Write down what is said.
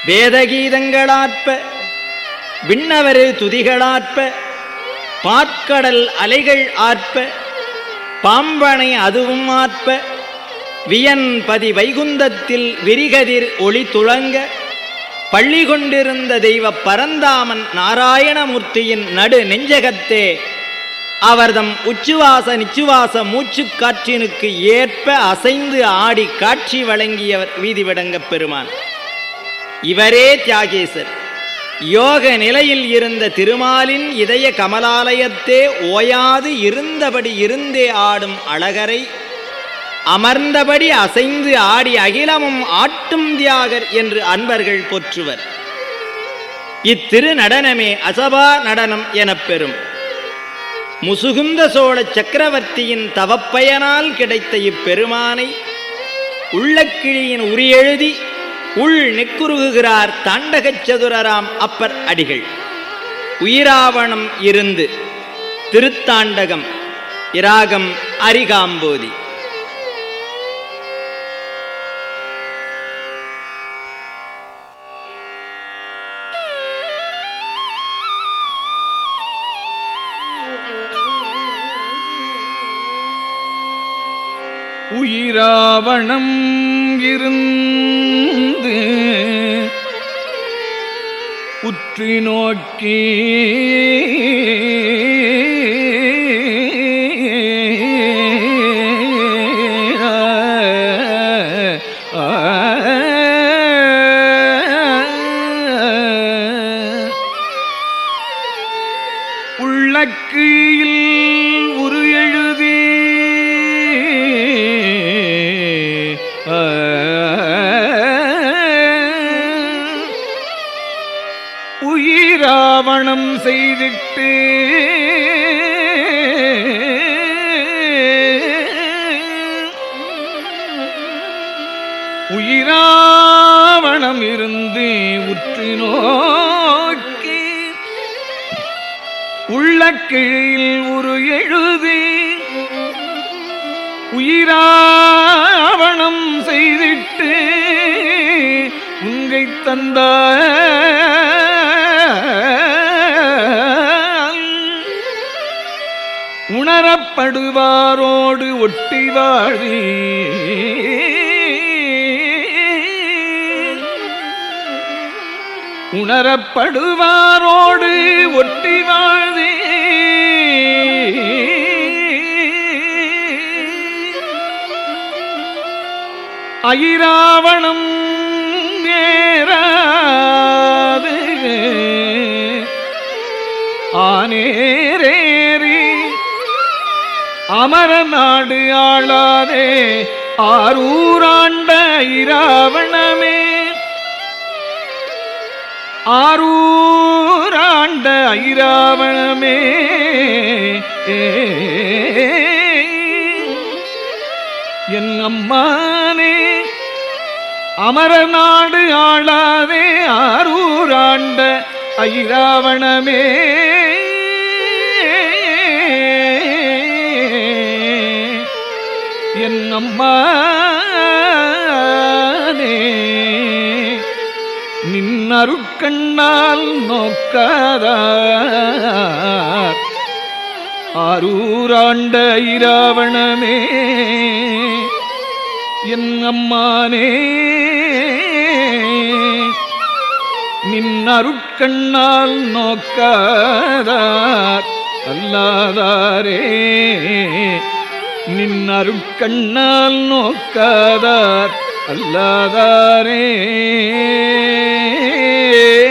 வேதகீதங்களாற்ப விண்ணவரு துதிகளாற்ப பாற்கடல் அலைகள் ஆற்ப பாம்பனை அதுவும் ஆற்ப வியன் பதி வைகுந்தத்தில் விரிகதிர் ஒளி துளங்க பள்ளி கொண்டிருந்த தெய்வ பரந்தாமன் நாராயணமூர்த்தியின் நடு நெஞ்சகத்தே அவர்தம் உச்சுவாச நிச்சுவாச மூச்சுக் காற்றினுக்கு ஏற்ப அசைந்து ஆடி காட்சி வழங்கியவர் வீதிவிடங்கப் பெருமான் இவரே தியாகேசர் யோக நிலையில் இருந்த திருமாலின் இதய கமலாலயத்தே ஓயாது இருந்தபடி இருந்தே ஆடும் அழகரை அமர்ந்தபடி அசைந்து ஆடி அகிலமும் ஆட்டும் தியாகர் என்று அன்பர்கள் போற்றுவர் இத்திரு நடனமே அசபா நடனம் எனப் பெறும் முசுகுந்த சோழ சக்கரவர்த்தியின் தவப்பயனால் கிடைத்த இப்பெருமானை உள்ளக்கிழியின் உரியெழுதி உள் நெக்குருகுகிறார் தாண்டகச் சதுரராம் அப்பர் அடிகள் உயிராவணம் இருந்து திருத்தாண்டகம் இராகம் அரிகாம்போதி உயிராவணம் இருந்து உற்று நோக்கி உள்ளக்கியில் உரு எழுதி உயிராவணம் செய்திட்டு உயிராவணம் இருந்து உற்று நோக்கி உள்ளக்கிழியில் ஒரு எழுதி உயிராவணம் செய்திட்டு உங்கை தந்த உணரப்படுவாரோடு ஒட்டி வாழி உணரப்படுவாரோடு ஒட்டி வாழ்தே அயிராவணம் நேராது ஆனேரேரி அமர நாடு ஆளாதே ஆரூராண்ட இராவணமே ஆரூராண்ட ஐராவணமே என் அம்மானே அமரநாடு ஆளாதே ஆரூராண்ட ஐராவணமே என் அம்மானே நின்னருட்கண்ணால் நோக்காதார் ஆரூராண்ட இராவணமே என் அம்மானே நின்னருட்கண்ணால் நோக்காதார் அல்லாதாரே நின்னருட்கண்ணால் நோக்காதார் அல்லாதாரே